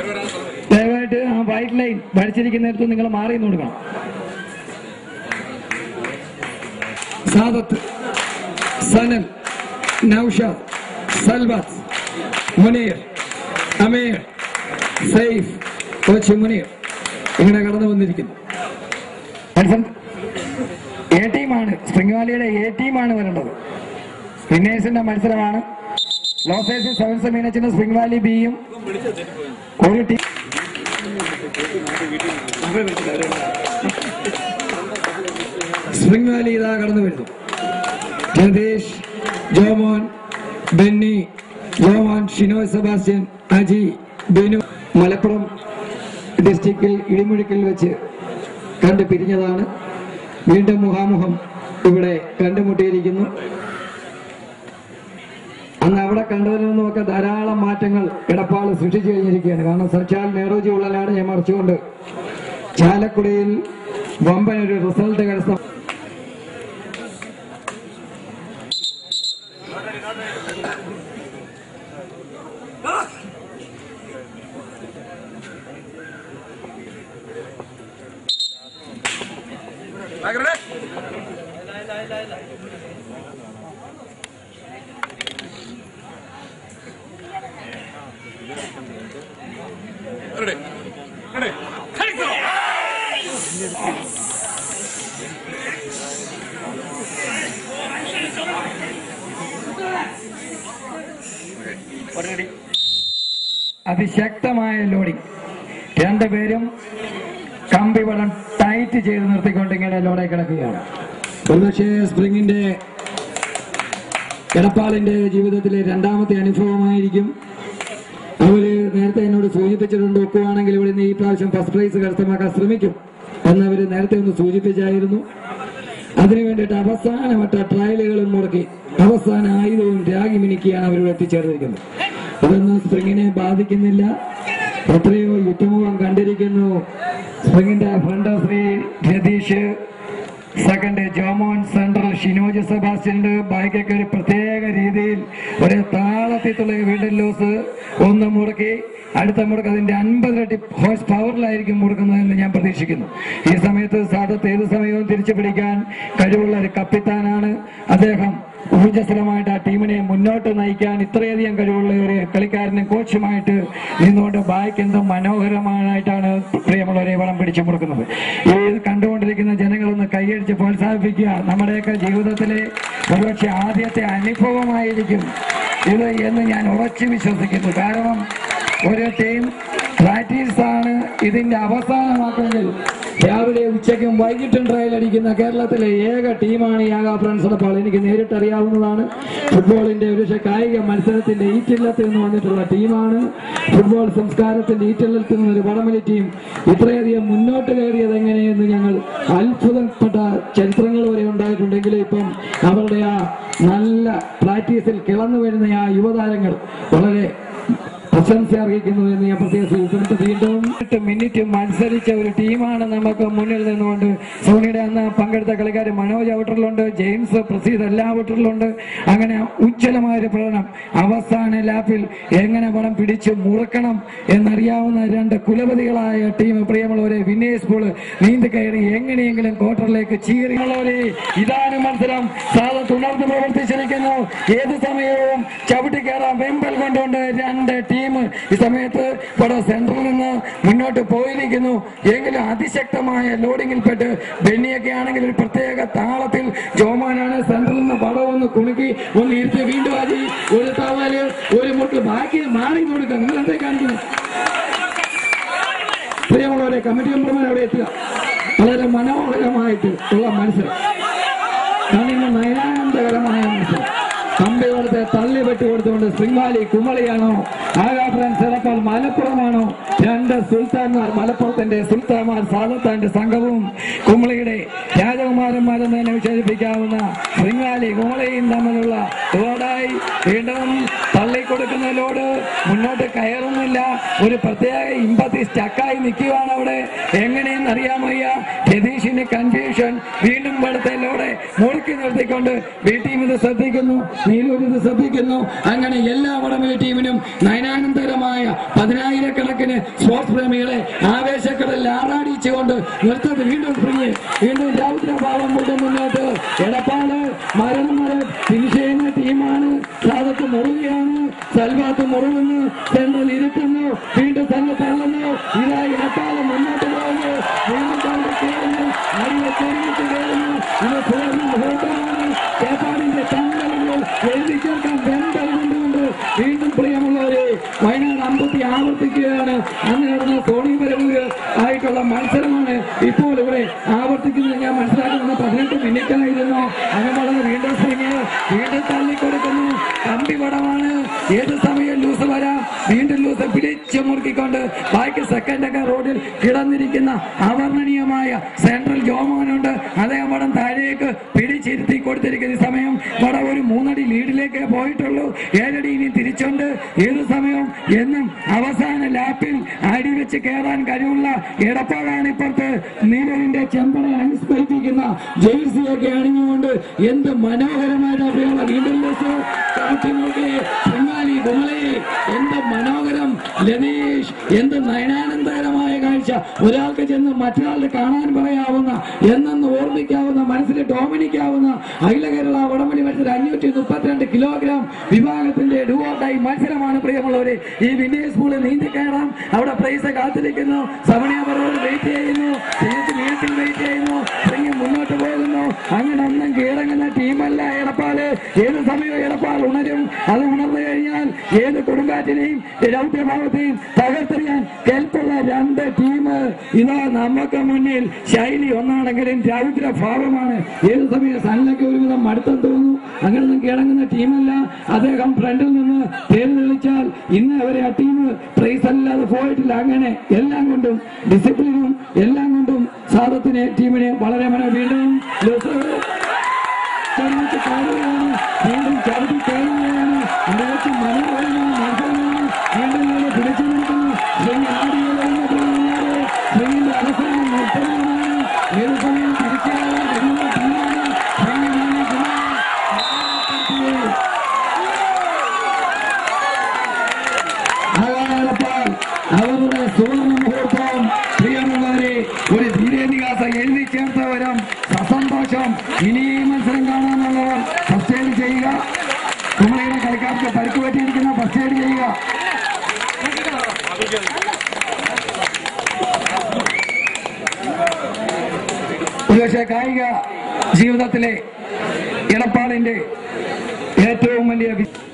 ദയവായിട്ട് ആ white line വരച്ചിരിക്കുന്നിടത്ത് നിങ്ങൾ മാറി നിന്ന് കൊടുക്കണം സാദത്ത് സനൽ നൌഷാദ് സൽബത്ത് മുനീർ അമീർ സൈഫ് കോച്ച് മുനീർ ഇങ്ങനെ കടന്നു വന്നിരിക്കുന്നു മത്സരം എ ടീമാണ് സ്പ്രിംഗ് വാലിയുടെ എ ടീമാണ് വരേണ്ടത് സ്പിന്നേഴ്സിന്റെ മത്സരമാണ് ലോസേഴ്സ് സെവൻസ് മീനച്ചിന് സ്പ്രിംഗ് വാലി ബിയും ഒരു ടീം സ്പ്രിംഗ് വാലി ഇതാ കടന്നു വരുന്നു ജഗദീഷ് ജോമോൻ ബെന്നി ജോമോൻ ഷിനോയ് സെബാസ്റ്റ്യൻ അജി ബെനു മലപ്പുറം ഡിസ്ട്രിക്റ്റിൽ ഇടിമുഴുക്കിൽ വെച്ച് കണ്ട് പിരിഞ്ഞതാണ് വീണ്ടും മുഖാമുഖം ഇവിടെ കണ്ടുമുട്ടിയിരിക്കുന്നു അന്ന് അവിടെ കണ്ടതിൽ നിന്നുമൊക്കെ ധാരാളം മാറ്റങ്ങൾ എടപ്പാൾ സൃഷ്ടിച്ചു കഴിഞ്ഞിരിക്കുകയാണ് കാരണം സച്ചാൽ നെഹ്റുജി ഉള്ളനാട് ഞാൻ മറിച്ചുകൊണ്ട് ചാലക്കുടിയിൽ വമ്പൻ ഒരു റിസൾട്ട് കരസ്ഥ അതിശക്തമായ ലോഡിംഗ് രണ്ടുപേരും കമ്പി വടം ടൈറ്റ് ചെയ്ത് നിർത്തിക്കൊണ്ട് ഇങ്ങനെ ലോഡായി കിടക്കുകയാണ് ഒരുപക്ഷെ സ്പ്രിങ്ങിന്റെ എടപ്പാളിന്റെ ജീവിതത്തിലെ രണ്ടാമത്തെ അനുഭവമായിരിക്കും അവര് നേരത്തെ എന്നോട് സൂചിപ്പിച്ചിട്ടുണ്ട് ഒക്കുവാണെങ്കിൽ ഇവിടെ നിന്ന് ഈ പ്രാവശ്യം ഫസ്റ്റ് പ്രൈസ് കരസ്ഥമാക്കാൻ ശ്രമിക്കും എന്നവര് നേരത്തെ ഒന്ന് സൂചിപ്പിച്ചായിരുന്നു അതിനു വേണ്ടിയിട്ട് അവസാനവട്ട ട്രയലുകളും മുടക്കി അവസാന ആയുധവും രാഗി മിനുക്കിയാണ് അവരിവിടെ എത്തിച്ചേർന്നിരിക്കുന്നത് ഇതൊന്നും സ്പ്രിങ്ങിനെ ബാധിക്കുന്നില്ല എത്രയോ യുദ്ധമുഖം കണ്ടിരിക്കുന്നു സ്പ്രിങ്ങിന്റെ front Shri Ratheesh second Jomon central Shinoj സെബാസ്റ്റ്യന്റെ ബാക്കൊക്കെ ഒരു പ്രത്യേക രീതിയിൽ ഒരു താളത്തിലുള്ള വീണ്ടും ലോസ് ഒന്ന് മുടക്കി അടുത്ത മുടക്ക് അതിന്റെ അൻപത് ഇരട്ടി ഹോഴ്സ് പവറിലായിരിക്കും മുടക്കുന്നതെന്ന് ഞാൻ പ്രതീക്ഷിക്കുന്നു ഈ സമയത്ത് സാദത്ത് ഏത് സമയവും തിരിച്ചു പിടിക്കാൻ കഴിവുള്ള ഒരു കപ്പിത്താനാണ് അദ്ദേഹം ഊർജ്ജസ്വലമായിട്ട് ആ ടീമിനെ മുന്നോട്ട് നയിക്കാൻ ഇത്രയധികം കഴിവുള്ള ഒരു കളിക്കാരനും കോച്ചുമായിട്ട് നിന്നുകൊണ്ട് ബാക്ക് എന്തും മനോഹരമായിട്ടാണ് പ്രിയമുള്ളവരെ വളം പിടിച്ചു കൊടുക്കുന്നത് ഈ കണ്ടുകൊണ്ടിരിക്കുന്ന ജനങ്ങളൊന്ന് കൈയടിച്ച് പ്രോത്സാഹിപ്പിക്കുക നമ്മുടെയൊക്കെ ജീവിതത്തിലെ ഒരുപക്ഷെ ആദ്യത്തെ അനുഭവമായിരിക്കും ഇത് എന്ന് ഞാൻ ഉറച്ചു വിശ്വസിക്കുന്നു കാരണം ഒരു ടീം പ്രാക്ടീസ് ആണ് ഇതിന്റെ അവസാനമാക്കുമെങ്കിൽ രാവിലെ ഉച്ചയ്ക്കും വൈകിട്ടും ട്രയൽ അടിക്കുന്ന കേരളത്തിലെ ഏക ടീമാണ് ഈ ആകാ ഫ്രണ്ട്സ് അപ്പോൾ എനിക്ക് നേരിട്ട് അറിയാവുന്നതാണ് ഫുട്ബോളിന്റെ ഒരു പക്ഷേ കായിക മത്സരത്തിന്റെ ഈറ്റില്ലത്തിൽ നിന്ന് വന്നിട്ടുള്ള ടീമാണ് ഫുട്ബോൾ സംസ്കാരത്തിന്റെ ഈറ്റില്ലത്തിൽ നിന്ന് ഒരു വടമലി ടീം ഇത്രയധികം മുന്നോട്ട് കയറിയത് എങ്ങനെയെന്ന് ഞങ്ങൾ അത്ഭുതപ്പെട്ട ചരിത്രങ്ങൾ വരെ ഉണ്ടായിട്ടുണ്ടെങ്കിൽ ഇപ്പം അവരുടെ ആ നല്ല പ്രാക്ടീസിൽ കിളന്നു വരുന്ന ആ യുവതാരങ്ങൾ വളരെ പ്രശംസ അർഹിക്കുന്നു എന്ന് ഞാൻ പ്രത്യേകം സൂചിപ്പിച്ചിട്ട് വീണ്ടും എട്ട് മിനിറ്റ് മത്സരിച്ച ഒരു ടീമാണ് നമുക്ക് മുന്നിൽ നിന്നുകൊണ്ട് സോണിയുടെ അന്ന് പങ്കെടുത്ത കളിക്കാർ മനോജ് ഔട്ടറിലുണ്ട് ജെയിംസ് പ്രസീദ് എല്ലാ ഔട്ടറിലുണ്ട് അങ്ങനെ ഉജ്ജ്വലമായ ഒരു പ്രകടനം അവസാന ലാപ്പിൽ എങ്ങനെ പണം പിടിച്ച് മുറുക്കണം എന്നറിയാവുന്ന രണ്ട് കുലപതികളായ ടീം പ്രിയമുള്ളവരെ വിന്നേഴ്സ് പൂള് നീന്തി കയറി എങ്ങനെയെങ്കിലും ക്വാർട്ടറിലേക്ക് ചീറിയുള്ളവരെ ഇതാണ് മത്സരം സാധ ഉണർന്ന് പ്രവർത്തിച്ചിരിക്കുന്നു ഏത് സമയവും ചവിട്ടി കയറാൻ വെമ്പൽ കൊണ്ടുകൊണ്ട് രണ്ട് ടീം ഈ സമയത്ത് ഇവിടെ സെന്ററിൽ നിന്ന് മുന്നോട്ട് പോയിരിക്കുന്നു എങ്കിലും അതിശക്തമായ ലോഡിങ്ങിൽപ്പെട്ട് ബെന്നിയൊക്കെ ആണെങ്കിൽ ഒരു പ്രത്യേക താളത്തിൽ ജോമാനാണ് സെന്ററിൽ നിന്ന് പടം ഒന്ന് കുണുക്കി ഒന്ന് ഇരുത്തി വീണ്ടും അതി ഒരു തവല് ഒരു മുട്ട് ബാക്കി മാറി കൊടുക്കുക നിങ്ങൾ എന്തേ കാണിക്കുന്നു പ്രിയമുള്ളവരെ കമ്മിറ്റി മെമ്പർമാർ അവിടെ എത്തുക വളരെ മനോഹരമായിട്ട് ഉള്ള മത്സരം കണ്ണിന് നയനാനന്ദകരമായ മത്സരം കമ്പി കൊടുത്ത് തള്ളി വെട്ടി കൊടുത്തുകൊണ്ട് സ്പ്രിംഗാലി കുമളിയാണോ ആകാപുരം ചിലപ്പോൾ മലപ്പുറമാണോ രണ്ട് സുൽത്താൻമാർ മലപ്പുറത്തിന്റെ സുൽത്താൻമാർ സാദത്താന്റെ സംഘവും കുമളിയുടെ രാജകുമാരന്മാരെന്ന് തന്നെ വിശേഷിപ്പിക്കാവുന്ന സ്പ്രിംഗാലി കുമളിയും തമ്മിലുള്ള തോടായി വീണ്ടും തള്ളി തള്ളിക്കൊടുക്കുന്നതിലോട് മുന്നോട്ട് കയറുന്നില്ല ഒരു പ്രത്യേക ഇമ്പത്തി സ്റ്റക്കായി നിൽക്കുകയാണ് അവിടെ എങ്ങനെയെന്ന് അറിയാൻ വയ്യ രതീഷിന് കൺഫ്യൂഷൻ വീണ്ടും വെളുത്തയിലൂടെ മുറുക്കി നിർത്തിക്കൊണ്ട് ബി ടീം ഇത് ശ്രദ്ധിക്കുന്നു നീലൂർ ഇത് ശ്രദ്ധിക്കുന്നു അങ്ങനെ എല്ലാ വടമലി ടീമിനും നയനാനന്തരമായ പതിനായിരക്കണക്കിന് സ്പോർട്സ് പ്രേമികളെ ആവേശക്കടലിൽ ആറാടിച്ചുകൊണ്ട് നിർത്തത് വീണ്ടും ഫ്രീ വീണ്ടും രൗദ്രഭാവം കൊണ്ട് മുന്നോട്ട് എടപ്പാട് മരണം വരെ ഫിനിഷ് ചെയ്യുന്ന ടീമാണ് സാദത്ത് മുറുകയാണ് സൽവാത്ത് മുറുകുന്നു സെൻട്രൽ ഇരുത്തുന്നു വീണ്ടും തന്നെ തള്ളുന്നു ഇതാ എടപ്പാട് മുന്നോട്ട് പോകുന്നു വീണ്ടും തള്ളി കയറുന്നു അടിയെ ചെറിയിട്ട് കയറുന്നു ഇത് പൂർണ്ണ മുഹൂർത്തമാണ് ഏപ്പാടിന്റെ തങ്ങളിൽ എഴുതി ചേർക്കാൻ വെന്തൽ കൊണ്ടുകൊണ്ട് വീണ്ടും പ്രിയമുള്ളവരെ വയനാട് അമ്പത്തി ആവർത്തിക്കുകയാണ് അന്ന് നടന്ന സോണി വരവൂര് ആയിട്ടുള്ള മത്സരമാണ് ഇപ്പോൾ ഇവിടെ ആവർത്തിക്കുന്നത് ഞാൻ മനസ്സിലാക്കുന്നത് പതിനെട്ട് മിനിറ്റായിരുന്നു അങ്ങനെ വീണ്ടും സ്വിങ് വീണ്ടും തള്ളിക്കൊടുക്കുന്നു കമ്പി പടമാണ് ഏത് സമയം ലൂസ് വരാം വീണ്ടും ലൂസ് പിടിച്ചു മുറുക്കിക്കൊണ്ട് ബാക്കി സെക്കൻഡൊക്കെ റോഡിൽ കിടന്നിരിക്കുന്ന അവർണ്ണനീയമായ സെൻട്രൽ ജോമോനുണ്ട് അദ്ദേഹം പടം താഴേക്ക് പിടിച്ചിരുത്തി കൊടുത്തിരിക്കുന്ന ഈ സമയം പടം ഒരു മൂന്നടി ലീഡിലേക്ക് പോയിട്ടുള്ളൂ ഏഴടി ഇനി തിരിച്ചുണ്ട് ഏത് സമയവും എന്നും അവസാന ലാപ്പിൽ അടി വെച്ച് കയറാൻ കഴിവുള്ള എടപ്പാടാണ് ഇപ്പുറത്ത് നീലവിന്റെ ചെമ്പനെ അനുസ്മരിപ്പിക്കുന്ന ജേഴ്സിയൊക്കെ അണിഞ്ഞുകൊണ്ട് എന്ത് മനോഹരമായിട്ട് പ്രിയമുള്ള വീണ്ടും ബസ് കാട്ടി നോക്കി പിങ്ങാലി കുമളി എന്ത് മനോഹരം ലതീഷ് എന്ത് നയനാനന്ദകരമായ കാഴ്ച ഒരാൾക്ക് ചെന്ന് മറ്റൊരാൾക്ക് കാണാൻ പറയാവുന്ന എന്നെന്ന് ഓർമ്മിക്കാവുന്ന മനസ്സിൽ ഡോമിനിക്കാവുന്ന അഖില കേരള വടമണി മത്സരം അഞ്ഞൂറ്റി മുപ്പത്തിരണ്ട് കിലോഗ്രാം വിഭാഗത്തിന്റെ ഡുവോട്ടായി മത്സരമാണ് പ്രിയമുള്ളവരെ ഈ വിന്റേജ് സ്കൂളിൽ നീന്തി കയറാം അവിടെ പ്രൈസ് കാത്തിരിക്കുന്നു സമണിയാപറോട് വെയിറ്റ് ചെയ്യുന്നു തിരിച്ച് വീട്ടിൽ വെയിറ്റ് ചെയ്യുന്നു സ്പ്രിങ് മുന്നോട്ട് പോകുന്നു അങ്ങനെ ഒന്നും കീഴടങ്ങുന്ന ടീമല്ല എടപ്പാല് ഏത് സമയവും എടപ്പാൾ ഉണരും അത് ഉണർന്നു കഴിഞ്ഞാൽ ഏത് കൊടുങ്കാറ്റിനെയും രൗദ്രഭാവത്തെയും തകർത്തെറിയാൻ കെൽപ്പുള്ള രണ്ട് ടീം ഇതാ നമുക്ക് മുന്നിൽ ശൈലി ഒന്നാണെങ്കിലും രൗദ്രഭാവമാണ് ഏത് സമയം സണ്ണിലൊക്കെ ഒരുവിധം മടുത്തെന്ന് തോന്നുന്നു അങ്ങനൊന്നും കിടങ്ങുന്ന ടീമല്ല അദ്ദേഹം ഫ്രണ്ടിൽ നിന്ന് പേര് തെളിച്ചാൽ ഇന്ന് അവരെ ആ ടീം പ്രൈസ് അല്ലാതെ പോയിട്ടില്ല അങ്ങനെ എല്ലാം കൊണ്ടും ഡിസിപ്ലിനും എല്ലാം കൊണ്ടും സാദത്തിനെ ടീമിനെ വളരെ മനോ വീണ്ടും ലൂസ് ചവിട്ടി കയറുകയാണ് വീണ്ടും ചവിട്ടി കയറുകയാണ് അദ്ദേഹത്തെ മനോഹരമായ മത്സരമാണ് വീണ്ടും ഇവിടെ പിടിച്ചു നിൽക്കുന്നു സ്വിംഗ് ആടിയുള്ള പ്രിയമുള്ളവരെ സ്വിംഗിന്റെ അവസാനം നിർത്തലാണ് ഏത് സമയം തിരിച്ചുകളാൻ കഴിയുന്ന ടീമാണ് സ്വിംഗിനാണ് കുമാർ അയാളപ്പാൽ അവരുടെ സുവർണ മുഹൂർത്തം പ്രിയമുള്ളവരെ ഒരു ധീരേതിഹാസ എഴുതി ചേർത്തവരും സസന്തോഷം ഇനി ഈ മത്സരം കാണാനുള്ളവർ ഫസ്റ്റ് എയ്ഡ് ചെയ്യുക കുമളിയുടെ കളിക്കാർക്ക് പരിക്ക് പറ്റിയിരിക്കുന്ന ഫസ്റ്റ് എയ്ഡ് ചെയ്യുക ഒരുപക്ഷെ കായിക ജീവിതത്തിലെ ഇടപ്പാളിന്റെ ഏറ്റവും വലിയ വി-